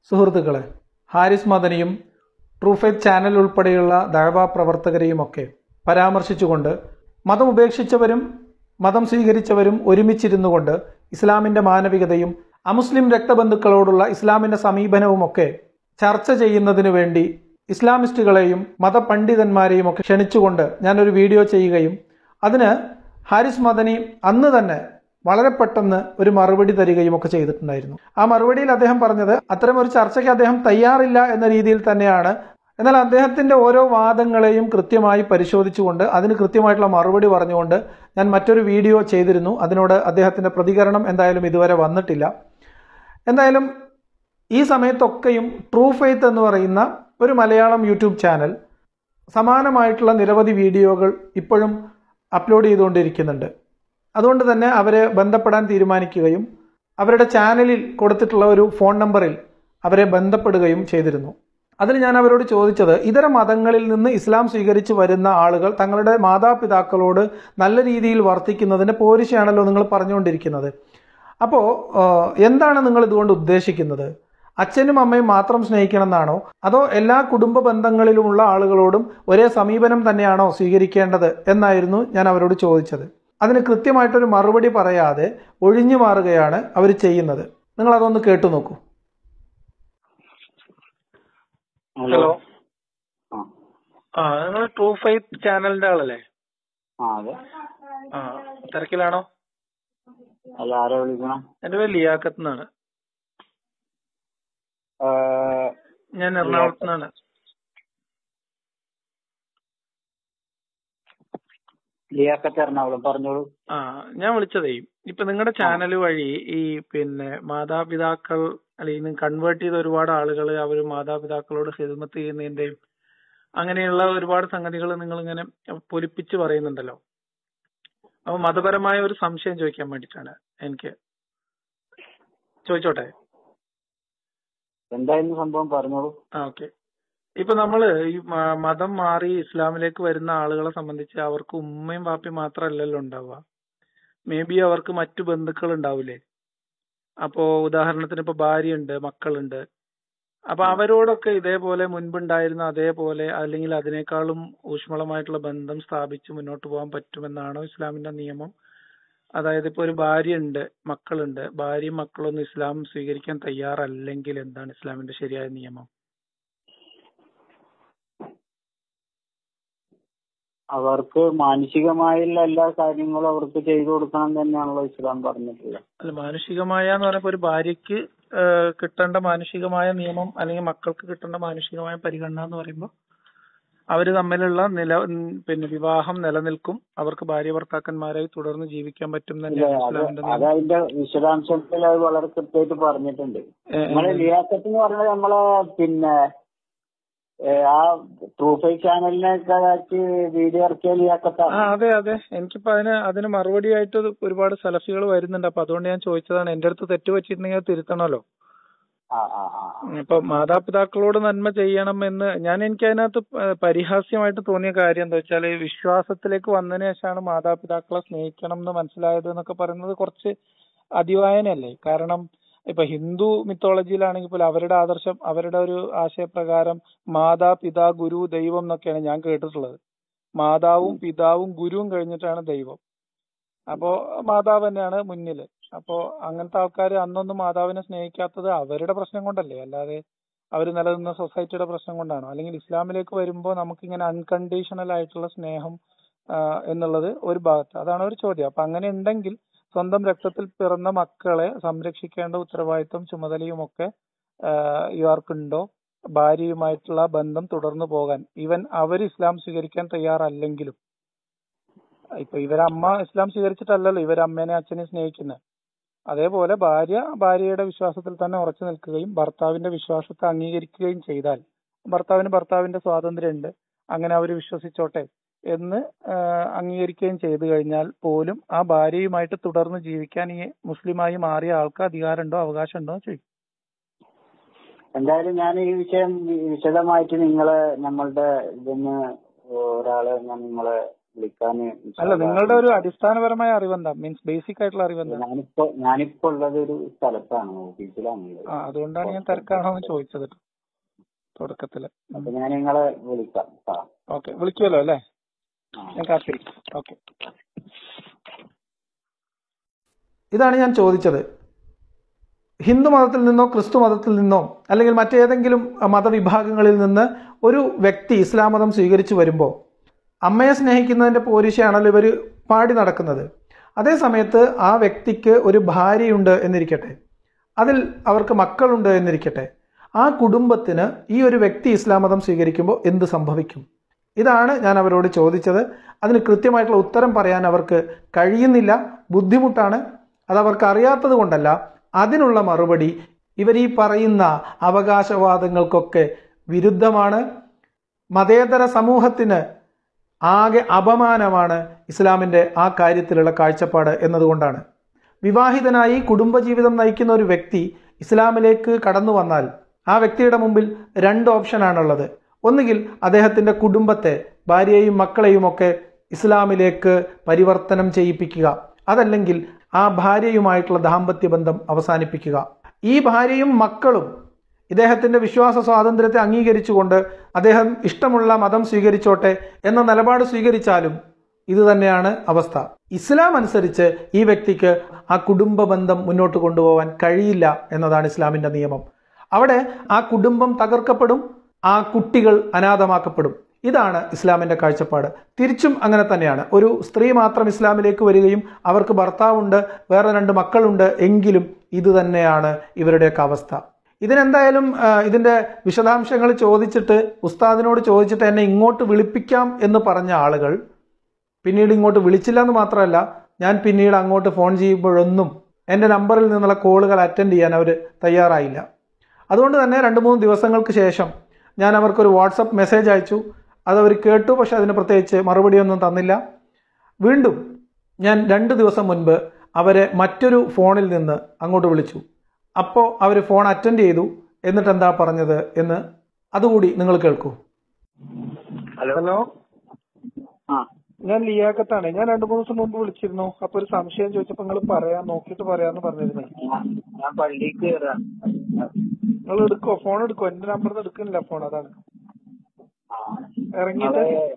സുഹൃത്തുക്കളെ ഹാരിസ് മദനിയും ട്രൂഫെയ്ത്ത് ചാനൽ ഉൾപ്പെടെയുള്ള ദഴവ പ്രവർത്തകരെയുമൊക്കെ പരാമർശിച്ചുകൊണ്ട് മതം ഉപേക്ഷിച്ചവരും മതം സ്വീകരിച്ചവരും ഒരുമിച്ചിരുന്നുകൊണ്ട് ഇസ്ലാമിന്റെ മാനവികതയും അമുസ്ലിം രക്തബന്ധുക്കളോടുള്ള ഇസ്ലാമിന്റെ സമീപനവുമൊക്കെ ചർച്ച ചെയ്യുന്നതിനു വേണ്ടി ഇസ്ലാമിസ്റ്റുകളെയും മതപണ്ഡിതന്മാരെയും ഒക്കെ ക്ഷണിച്ചുകൊണ്ട് ഞാനൊരു വീഡിയോ ചെയ്യുകയും അതിന് ഹാരിസ് മദനി അന്ന് തന്നെ വളരെ പെട്ടെന്ന് ഒരു മറുപടി തരികയും ഒക്കെ ചെയ്തിട്ടുണ്ടായിരുന്നു ആ മറുപടിയിൽ അദ്ദേഹം പറഞ്ഞത് അത്തരം ഒരു ചർച്ചയ്ക്ക് അദ്ദേഹം തയ്യാറില്ല എന്ന രീതിയിൽ തന്നെയാണ് എന്നാൽ അദ്ദേഹത്തിന്റെ ഓരോ വാദങ്ങളെയും കൃത്യമായി പരിശോധിച്ചുകൊണ്ട് അതിന് കൃത്യമായിട്ടുള്ള മറുപടി പറഞ്ഞുകൊണ്ട് ഞാൻ മറ്റൊരു വീഡിയോ ചെയ്തിരുന്നു അതിനോട് അദ്ദേഹത്തിന്റെ പ്രതികരണം എന്തായാലും ഇതുവരെ വന്നിട്ടില്ല എന്തായാലും ഈ സമയത്തൊക്കെയും ട്രൂ ഫെയ്ത്ത് എന്ന് പറയുന്ന ഒരു മലയാളം യൂട്യൂബ് ചാനൽ സമാനമായിട്ടുള്ള നിരവധി വീഡിയോകൾ ഇപ്പോഴും അപ്ലോഡ് ചെയ്തുകൊണ്ടിരിക്കുന്നുണ്ട് അതുകൊണ്ട് തന്നെ അവരെ ബന്ധപ്പെടാൻ തീരുമാനിക്കുകയും അവരുടെ ചാനലിൽ കൊടുത്തിട്ടുള്ള ഒരു ഫോൺ നമ്പറിൽ അവരെ ബന്ധപ്പെടുകയും ചെയ്തിരുന്നു അതിന് ഞാൻ അവരോട് ചോദിച്ചത് ഇതര മതങ്ങളിൽ നിന്ന് ഇസ്ലാം സ്വീകരിച്ച് വരുന്ന ആളുകൾ തങ്ങളുടെ മാതാപിതാക്കളോട് നല്ല രീതിയിൽ വർത്തിക്കുന്നതിന്റെ പോരിശയാണല്ലോ നിങ്ങൾ പറഞ്ഞുകൊണ്ടിരിക്കുന്നത് അപ്പോൾ എന്താണ് നിങ്ങൾ ഇതുകൊണ്ട് ഉദ്ദേശിക്കുന്നത് അച്ഛനും അമ്മയും മാത്രം സ്നേഹിക്കണം എന്നാണോ അതോ എല്ലാ കുടുംബ ബന്ധങ്ങളിലുമുള്ള ആളുകളോടും ഒരേ സമീപനം തന്നെയാണോ സ്വീകരിക്കേണ്ടത് എന്നായിരുന്നു ഞാൻ അവരോട് ചോദിച്ചത് അതിന് കൃത്യമായിട്ടൊരു മറുപടി പറയാതെ ഒഴിഞ്ഞു മാറുകയാണ് അവർ ചെയ്യുന്നത് നിങ്ങൾ അതൊന്ന് കേട്ടു നോക്കൂ ഹലോ ആ ആ നിങ്ങൾ ട്രൂ ഫൈത്ത് ചാനലിന്റെ ആളല്ലേ ആ അതെ ആ തിരക്കിലാണോ അല്ല ആരെ വിളിക്കണം എന്റെ പേര് ലിയാക്കത്ത് നിന്നാണ് ഏഹ്, ഞാൻ എറണാകുളത്ത് നിന്നാണ് ലിയാക്കത്ത് എറണാകുളം പറഞ്ഞോളൂ ആ ഞാൻ വിളിച്ചതേ ഇപ്പൊ നിങ്ങളുടെ ചാനൽ വഴി ഈ പിന്നെ മാതാപിതാക്കൾ അല്ലെങ്കിൽ കൺവേർട്ട് ചെയ്ത ഒരുപാട് ആളുകൾ അവർ മാതാപിതാക്കളോട് ഹിദ്മത്ത് ചെയ്യുന്നതിന്റെയും അങ്ങനെയുള്ള ഒരുപാട് സംഗതികൾ നിങ്ങൾ ഇങ്ങനെ പൊലിപ്പിച്ച് പറയുന്നുണ്ടല്ലോ അപ്പൊ മതപരമായ ഒരു സംശയം ചോദിക്കാൻ വേണ്ടിയിട്ടാണ് എനിക്ക് ചോദിച്ചോട്ടെ എന്തായിരുന്നു സംഭവം പറഞ്ഞോളൂ ആ ഓക്കെ ഇപ്പൊ നമ്മള് ഈ മ- മതം മാറി ഇസ്ലാമിലേക്ക് വരുന്ന ആളുകളെ സംബന്ധിച്ച് അവർക്ക് ഉമ്മയും വാപ്പയും മാത്രമല്ലല്ലോ ഉണ്ടാവുക മേ ബി അവർക്ക് മറ്റു ബന്ധുക്കൾ ഉണ്ടാവില്ലേ അപ്പോ ഉദാഹരണത്തിന് ഇപ്പൊ ഭാര്യയുണ്ട് മക്കളുണ്ട് അപ്പൊ അവരോടൊക്കെ ഇതേപോലെ മുൻപുണ്ടായിരുന്ന അതേപോലെ അല്ലെങ്കിൽ അതിനേക്കാളും ഊഷ്മളമായിട്ടുള്ള ബന്ധം സ്ഥാപിച്ച് മുന്നോട്ട് പോകാൻ പറ്റുമെന്നാണോ ഇസ്ലാമിന്റെ നിയമം അതായത് ഇപ്പൊ ഒരു ഭാര്യയുണ്ട് മക്കളുണ്ട് ഭാര്യയും മക്കളൊന്നും ഇസ്ലാം സ്വീകരിക്കാൻ തയ്യാറല്ലെങ്കിൽ എന്താണ് ഇസ്ലാമിന്റെ ശരിയായ നിയമം അവർക്ക് മാനസികമായുള്ള എല്ലാ കാര്യങ്ങളും അവർക്ക് ചെയ്തു കൊടുക്കണം തന്നെയാണല്ലോ ഇസ്ലാം പറഞ്ഞിട്ടുള്ളത് അല്ല മാനുഷികമായ എന്ന് പറയുമ്പോ ഒരു ഭാര്യയ്ക്ക് ഏഹ്, കിട്ടേണ്ട മാനുഷികമായ നിയമം അല്ലെങ്കിൽ മക്കൾക്ക് കിട്ടേണ്ട മാനുഷികമായ പരിഗണന എന്ന് പറയുമ്പോൾ അവര് തമ്മിലുള്ള നില ഉം, പിന്നെ വിവാഹം നിലനിൽക്കും അവർക്ക് ഭാര്യ ഭർത്താക്കന്മാരായി തുടർന്ന് ജീവിക്കാൻ പറ്റും ഇല്ല, തന്നെയാണ് അത് ഇസ്ലാമിന്റെ അത് നിയമം അതിന്റെ വിശദാംശത്തിൽ അത് വളരെ കൃത്യമായിട്ട് പറഞ്ഞിട്ടുണ്ട് ഏഹ്, നമ്മളെ ലിയാക്കത്ത് എന്ന് പറഞ്ഞത് നമ്മളെ പിന്നെ ഏഹ്, ആ ട്രൂഫൈ ചാനലിനൊക്കെ ആയിട്ട് വീഡിയോ ഇറക്കിയ ആ ലിയാക്കത്താണ് അതെ അതെ എനിക്കിപ്പോ അതിന് അതിന് മറുപടിയായിട്ട് ഒരുപാട് സലഫികൾ വരുന്നുണ്ട് അപ്പൊ അതുകൊണ്ട് ഞാൻ ചോദിച്ചതാണ് എന്റെ അടുത്ത് തെറ്റ് പറ്റിയിട്ടുണ്ടെങ്കിൽ അത് തിരുത്തണമല്ലോ ആ ആ ആ ഇപ്പൊ മാതാപിതാക്കളോട് നന്മ ചെയ്യണം എന്ന് ഞാൻ എനിക്ക് അതിനകത്ത് പ- പരിഹാസ്യമായിട്ട് തോന്നിയ കാര്യം എന്താ വെച്ചാൽ വിശ്വാസത്തിലേക്ക് വന്നതിന് ശേഷമാണ് മാതാപിതാക്കളെ സ്നേഹിക്കണം എന്ന് മനസ്സിലായത് എന്നൊക്കെ പറയുന്നത് കുറച്ച് അതിവായനല്ലേ കാരണം ഇപ്പൊ ഹിന്ദു മിത്തോളജിയിലാണെങ്കിൽ പോലും അവരുടെ ആദർശം അവരുടെ ഒരു ആശയപ്രകാരം മാതാ പിതാ ഗുരു ദൈവം എന്നൊക്കെയാണ് ഞാൻ കേട്ടിട്ടുള്ളത് മാതാവും പിതാവും ഗുരുവും കഴിഞ്ഞിട്ടാണ് ദൈവം അപ്പോ മാതാവ് തന്നെയാണ് മുന്നില് അപ്പോ അങ്ങനത്തെ ആൾക്കാർ അന്നൊന്നും മാതാവിനെ സ്നേഹിക്കാത്തത് അവരുടെ പ്രശ്നം കൊണ്ടല്ലേ അല്ലാതെ അവർ നിലനിന്ന സൊസൈറ്റിയുടെ പ്രശ്നം കൊണ്ടാണോ അല്ലെങ്കിൽ ഇസ്ലാമിലേക്ക് വരുമ്പോൾ നമുക്കിങ്ങനെ അൺകണ്ടീഷണൽ ആയിട്ടുള്ള സ്നേഹം ആ, എന്നുള്ളത് ഒരു ഭാഗത്ത് അതാണ് ഒരു ചോദ്യം അപ്പൊ അങ്ങനെ ഉണ്ടെങ്കിൽ സ്വന്തം രക്തത്തിൽ പിറന്ന മക്കളെ സംരക്ഷിക്കേണ്ട ഉത്തരവാദിത്വം ചുമതലയും ഒക്കെ ഇവർക്കുണ്ടോ ഭാര്യയുമായിട്ടുള്ള ബന്ധം തുടർന്നു പോകാൻ ഈവൻ അവർ ഇസ്ലാം സ്വീകരിക്കാൻ തയ്യാറല്ലെങ്കിലും ഇപ്പൊ ഇവരമ്മ ഇസ്ലാം സ്വീകരിച്ചിട്ടല്ലല്ലോ ഇവരമ്മേനെ അച്ഛനെ സ്നേഹിക്കുന്നത് അതേപോലെ ഭാര്യ ഭാര്യയുടെ വിശ്വാസത്തിൽ തന്നെ ഉറച്ചു നിൽക്കുകയും ഭർത്താവിന്റെ വിശ്വാസത്തെ അംഗീകരിക്കുകയും ചെയ്താൽ ഭർത്താവിന് ഭർത്താവിന്റെ സ്വാതന്ത്ര്യമുണ്ട് അങ്ങനെ അവർ വിശ്വസിച്ചോട്ടെ എന്ന് ആ, അംഗീകരിക്കുകയും ചെയ്തു കഴിഞ്ഞാൽ പോലും ആ ഭാര്യയുമായിട്ട് തുടർന്ന് ജീവിക്കാൻ ഈ മുസ്ലിമായി മാറിയ ആൾക്ക് അധികാരമുണ്ടോ അവകാശമുണ്ടോ എന്ന് ചോദിക്കും എന്തായാലും ഞാൻ ഈ വിഷയം വി- വിശദമായിട്ട് നിങ്ങളെ നമ്മളുടെ ഇതിന് ഒരാളെ ഞാൻ നിങ്ങളെ വിളിക്കാന് അല്ല നിങ്ങളുടെ ഒരു അടിസ്ഥാനപരമായ അറിവെന്താ മീൻസ് ബേസിക് ആയിട്ടുള്ള അറിവെന്താ ഞാനിപ്പോ ഞാനിപ്പോ ഉള്ളത് ഒരു സ്ഥലത്താണ് ഓഫീസിലാണ് ഉള്ളത്. ആ അതുകൊണ്ടാണ് ഞാൻ തിരക്കാണോ എന്ന് ചോദിച്ചത് തുടക്കത്തില് അപ്പൊ ഞാൻ നിങ്ങളെ വിളിക്കാം ആ ഓക്കെ വിളിക്കുമല്ലോ അല്ലേ ആ. ഞാൻ കാത്തിരിക്കും ഓക്കെ ഇതാണ് ഞാൻ ചോദിച്ചത് ഹിന്ദു മതത്തിൽ നിന്നോ ക്രിസ്തു മതത്തിൽ നിന്നോ അല്ലെങ്കിൽ മറ്റേതെങ്കിലും മതവിഭാഗങ്ങളിൽ നിന്ന് ഒരു വ്യക്തി ഇസ്ലാം മതം സ്വീകരിച്ചു വരുമ്പോൾ അമ്മയെ സ്നേഹിക്കുന്നതിൻ്റെ പോരിശയാണല്ലോ ഇവർ പാടി നടക്കുന്നത് അതേ സമയത്ത് ആ വ്യക്തിക്ക് ഒരു ഭാര്യയുണ്ട് എന്നിരിക്കട്ടെ അതിൽ അവർക്ക് മക്കളുണ്ട് എന്നിരിക്കട്ടെ ആ കുടുംബത്തിന് ഈ ഒരു വ്യക്തി ഇസ്ലാം മതം സ്വീകരിക്കുമ്പോൾ എന്ത് സംഭവിക്കും ഇതാണ് ഞാൻ അവരോട് ചോദിച്ചത് അതിന് കൃത്യമായിട്ടുള്ള ഉത്തരം പറയാൻ അവർക്ക് കഴിയുന്നില്ല ബുദ്ധിമുട്ടാണ് അത് അവർക്ക് അറിയാത്തത് കൊണ്ടല്ല അതിനുള്ള മറുപടി ഇവർ ഈ പറയുന്ന അവകാശവാദങ്ങൾക്കൊക്കെ വിരുദ്ധമാണ് മതേതര സമൂഹത്തിന് ആകെ അപമാനമാണ് ഇസ്ലാമിൻ്റെ ആ കാര്യത്തിലുള്ള കാഴ്ചപ്പാട് എന്നതുകൊണ്ടാണ് വിവാഹിതനായി കുടുംബജീവിതം നയിക്കുന്ന ഒരു വ്യക്തി ഇസ്ലാമിലേക്ക് കടന്നു വന്നാൽ ആ വ്യക്തിയുടെ മുമ്പിൽ രണ്ട് ഓപ്ഷനാണുള്ളത് ഒന്നുകിൽ അദ്ദേഹത്തിൻ്റെ കുടുംബത്തെ ഭാര്യയെയും മക്കളെയും ഒക്കെ ഇസ്ലാമിലേക്ക് പരിവർത്തനം ചെയ്യിപ്പിക്കുക അതല്ലെങ്കിൽ ആ ഭാര്യയുമായിട്ടുള്ള ദാമ്പത്യ ബന്ധം അവസാനിപ്പിക്കുക ഈ ഭാര്യയും മക്കളും ഇദ്ദേഹത്തിന്റെ വിശ്വാസ സ്വാതന്ത്ര്യത്തെ അംഗീകരിച്ചുകൊണ്ട് അദ്ദേഹം ഇഷ്ടമുള്ള മതം സ്വീകരിച്ചോട്ടെ എന്ന നിലപാട് സ്വീകരിച്ചാലും ഇത് തന്നെയാണ് അവസ്ഥ ഇസ്ലാം അനുസരിച്ച് ഈ വ്യക്തിക്ക് ആ കുടുംബ ബന്ധം മുന്നോട്ട് കൊണ്ടുപോകാൻ കഴിയില്ല എന്നതാണ് ഇസ്ലാമിന്റെ നിയമം അവിടെ ആ കുടുംബം തകർക്കപ്പെടും ആ കുട്ടികൾ അനാഥമാക്കപ്പെടും ഇതാണ് ഇസ്ലാമിന്റെ കാഴ്ചപ്പാട് തിരിച്ചും അങ്ങനെ തന്നെയാണ് ഒരു സ്ത്രീ മാത്രം ഇസ്ലാമിലേക്ക് വരികയും അവർക്ക് ഭർത്താവുണ്ട് വേറെ രണ്ട് മക്കളുണ്ട് എങ്കിലും ഇത് തന്നെയാണ് ഇവരുടെയൊക്കെ അവസ്ഥ ഇതിനെന്തായാലും ആ, ഇതിന്റെ വിശദാംശങ്ങൾ ചോദിച്ചിട്ട് ഉസ്താദിനോട് ചോദിച്ചിട്ട് എന്നെ ഇങ്ങോട്ട് വിളിപ്പിക്കാം എന്ന് പറഞ്ഞ ആളുകൾ പിന്നീട് ഇങ്ങോട്ട് വിളിച്ചില്ല എന്ന് മാത്രമല്ല ഞാൻ പിന്നീട് അങ്ങോട്ട് ഫോൺ ചെയ്യുമ്പോഴൊന്നും എൻ്റെ നമ്പറിൽ നിന്നുള്ള കോളുകൾ അറ്റൻഡ് ചെയ്യാൻ അവർ തയ്യാറായില്ല അതുകൊണ്ട് തന്നെ രണ്ട് മൂന്ന് ദിവസങ്ങൾക്ക് ശേഷം ഞാൻ അവർക്കൊരു വാട്സപ്പ് മെസ്സേജ് അയച്ചു അതവർ കേട്ടു പക്ഷെ അതിന് പ്രത്യേകിച്ച് മറുപടിയൊന്നും തന്നില്ല വീണ്ടും ഞാൻ രണ്ട് ദിവസം മുൻപ് അവരെ മറ്റൊരു ഫോണിൽ നിന്ന് അങ്ങോട്ട് വിളിച്ചു അപ്പോൾ അവർ ഫോൺ അറ്റൻഡ് ചെയ്തു എന്നിട്ട് എന്താ പറഞ്ഞത് എന്ന് അതുകൂടി നിങ്ങൾ കേൾക്കൂ ഹലോ ഹലോ ആ ഞാൻ ലിയാക്കത്താണ് ഞാൻ രണ്ടു മൂന്ന് ദിവസം മുമ്പ് വിളിച്ചിരുന്നു അപ്പൊ ഒരു സംശയം ചോദിച്ചപ്പോ നിങ്ങൾ പറയാം നോക്കിയിട്ട് പറയാന്ന് പറഞ്ഞിരുന്നേ ഞാൻ ഞാൻ പള്ളിക്ക് കയറാണ് നിങ്ങൾ എടുക്കോ ഫോൺ എടുക്കോ എന്റെ നമ്പറിൽ നിന്ന് എടുക്കുന്നില്ല ഫോൺ അതാണ് ആ. ഇറങ്ങിയിട്ട് നിങ്ങളെ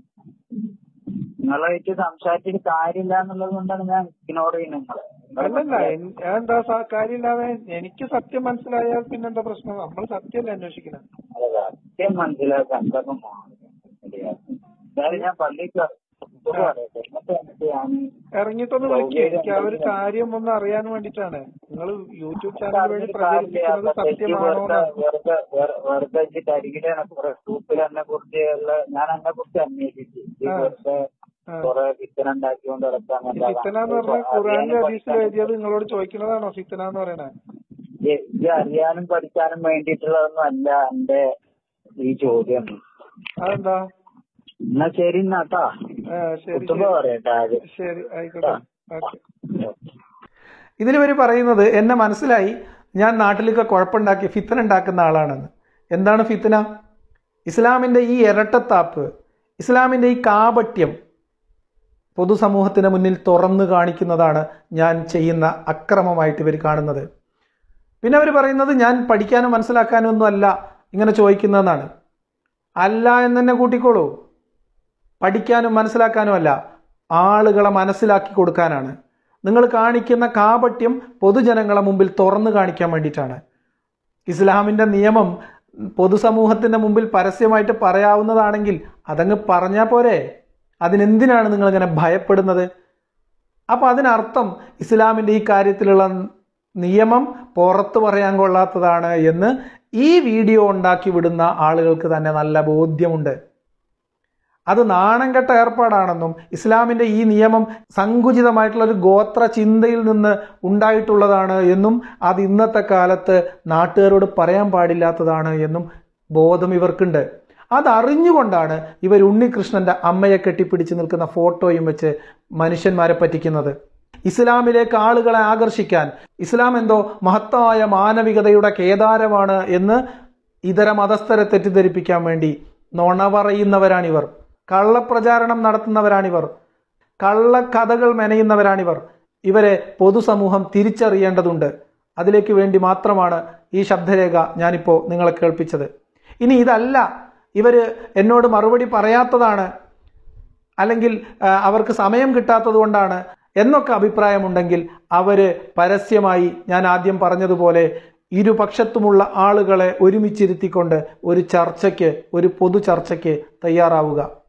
നിങ്ങളായിട്ട് സംസാരിച്ചിട്ട് കാര്യമില്ല എന്നുള്ളത് കൊണ്ടാണ് ഞാൻ ഇഗ്നോർ ചെയ്യുന്നത് നിങ്ങളെ അല്ലല്ല എൻ- ഞാൻ എന്താ സ- കാര്യമില്ലാതെ എനിക്ക് സത്യം മനസ്സിലായാൽ പിന്നെ എന്താ പ്രശ്നം നമ്മൾ സത്യമല്ലേ അന്വേഷിക്കുന്നത് അതെ, സത്യം മനസ്സിലാക്കാൻ എന്തൊക്കെ എന്തായാലും ഞാൻ പള്ളിക്ക് കയറും. ഇത് പറയട്ടെ. എന്നിട്ട് എന്നിട്ട് ഞാൻ ഇറങ്ങിയിട്ടൊന്ന് വിളിക്കുക എനിക്ക് ആ ഒരു കാര്യം ഒന്ന് അറിയാൻ വേണ്ടിട്ടാണ് നിങ്ങൾ യൂട്യൂബ് ചാനൽ വഴി പ്രചരിപ്പിക്കുന്നത് സത്യമാണോ വെറുതെ വെറുതെ വെറു- വെറുതെ വെച്ചിട്ട് അരികിലാണ് കുറെ ഗ്രൂപ്പിൽ എന്നെ കുറിച്ചുള്ള ഞാൻ എന്നെ കുറിച്ച് അന്വേഷിച്ചു ഈ ആ. വെറുതെ ആ. കുറെ ഫിത്തന ഉണ്ടാക്കിക്കൊണ്ട് കിടക്കാൻ ഈ ഫിത്തന എന്ന് പറഞ്ഞാൽ ഖുറാനിലെ ഹദീസിൽ എഴുതിയത് നിങ്ങളോട് ചോദിക്കുന്നതാണോ ഫിത്തന എന്ന് പറയണത് ഇത് അറിയാനും പഠിക്കാനും വേണ്ടിയിട്ടുള്ളതൊന്നും അല്ല എന്റെ ഈ ചോദ്യം അതെന്താ എന്നാ ശരി എന്നാട്ടാ ആ, ശരി കുത്തുമ്പ ശരി പറയട്ടെ ആദ്യം ശരി ആയിക്കോട്ടെ ഓക്കെ ഇതിലിവർ പറയുന്നത് എന്നെ മനസ്സിലായി ഞാൻ നാട്ടിലൊക്കെ കുഴപ്പമുണ്ടാക്കി ഫിത്തന ഉണ്ടാക്കുന്ന ആളാണെന്ന് എന്താണ് ഫിത്തന ഇസ്ലാമിൻ്റെ ഈ ഇരട്ടത്താപ്പ് ഇസ്ലാമിൻ്റെ ഈ കാപട്യം പൊതുസമൂഹത്തിന് മുന്നിൽ തുറന്നു കാണിക്കുന്നതാണ് ഞാൻ ചെയ്യുന്ന അക്രമമായിട്ട് ഇവർ കാണുന്നത് പിന്നെ അവർ പറയുന്നത് ഞാൻ പഠിക്കാനും മനസ്സിലാക്കാനും ഒന്നും അല്ല ഇങ്ങനെ ചോദിക്കുന്നതെന്നാണ് അല്ല എന്ന് തന്നെ കൂട്ടിക്കോളൂ പഠിക്കാനും മനസ്സിലാക്കാനും അല്ല ആളുകളെ മനസ്സിലാക്കി കൊടുക്കാനാണ് നിങ്ങൾ കാണിക്കുന്ന കാപട്യം പൊതുജനങ്ങളെ മുമ്പിൽ തുറന്നു കാണിക്കാൻ വേണ്ടിയിട്ടാണ് ഇസ്ലാമിൻ്റെ നിയമം പൊതുസമൂഹത്തിൻ്റെ മുമ്പിൽ പരസ്യമായിട്ട് പറയാവുന്നതാണെങ്കിൽ അതങ്ങ് പറഞ്ഞാൽ പോരെ അതിനെന്തിനാണ് നിങ്ങളിങ്ങനെ ഭയപ്പെടുന്നത് അപ്പോൾ അതിനർത്ഥം ഇസ്ലാമിൻ്റെ ഈ കാര്യത്തിലുള്ള നിയമം പുറത്തു പറയാൻ കൊള്ളാത്തതാണ് എന്ന് ഈ വീഡിയോ ഉണ്ടാക്കി വിടുന്ന ആളുകൾക്ക് തന്നെ നല്ല ബോധ്യമുണ്ട് അത് നാണം കെട്ട ഏർപ്പാടാണെന്നും ഇസ്ലാമിൻ്റെ ഈ നിയമം സങ്കുചിതമായിട്ടുള്ള ഒരു ഗോത്ര ചിന്തയിൽ നിന്ന് ഉണ്ടായിട്ടുള്ളതാണ് എന്നും അത് ഇന്നത്തെ കാലത്ത് നാട്ടുകാരോട് പറയാൻ പാടില്ലാത്തതാണ് എന്നും ബോധം ഇവർക്കുണ്ട് അതറിഞ്ഞുകൊണ്ടാണ് ഇവർ ഉണ്ണികൃഷ്ണന്റെ അമ്മയെ കെട്ടിപ്പിടിച്ച് നിൽക്കുന്ന ഫോട്ടോയും വെച്ച് മനുഷ്യന്മാരെ പറ്റിക്കുന്നത് ഇസ്ലാമിലേക്ക് ആളുകളെ ആകർഷിക്കാൻ ഇസ്ലാം എന്തോ മഹത്തായ മാനവികതയുടെ കേദാരമാണ് എന്ന് ഇതര മതസ്ഥരെ തെറ്റിദ്ധരിപ്പിക്കാൻ വേണ്ടി നുണ പറയുന്നവരാണിവർ കള്ളപ്രചാരണം നടത്തുന്നവരാണിവർ കള്ളക്കഥകൾ മെനയുന്നവരാണിവർ ഇവരെ പൊതുസമൂഹം തിരിച്ചറിയേണ്ടതുണ്ട് അതിലേക്ക് വേണ്ടി മാത്രമാണ് ഈ ശബ്ദരേഖ ഞാനിപ്പോൾ നിങ്ങളെ കേൾപ്പിച്ചത് ഇനി ഇതല്ല ഇവര് എന്നോട് മറുപടി പറയാത്തതാണ് അല്ലെങ്കിൽ ആ, അവർക്ക് സമയം കിട്ടാത്തത് കൊണ്ടാണ് എന്നൊക്കെ അഭിപ്രായമുണ്ടെങ്കിൽ അവര് പരസ്യമായി ഞാൻ ആദ്യം പറഞ്ഞതുപോലെ ഇരുപക്ഷത്തുമുള്ള ആളുകളെ ഒരുമിച്ചിരുത്തിക്കൊണ്ട് ഒരു ചർച്ചയ്ക്ക് ഒരു പൊതു ചർച്ചയ്ക്ക് തയ്യാറാവുക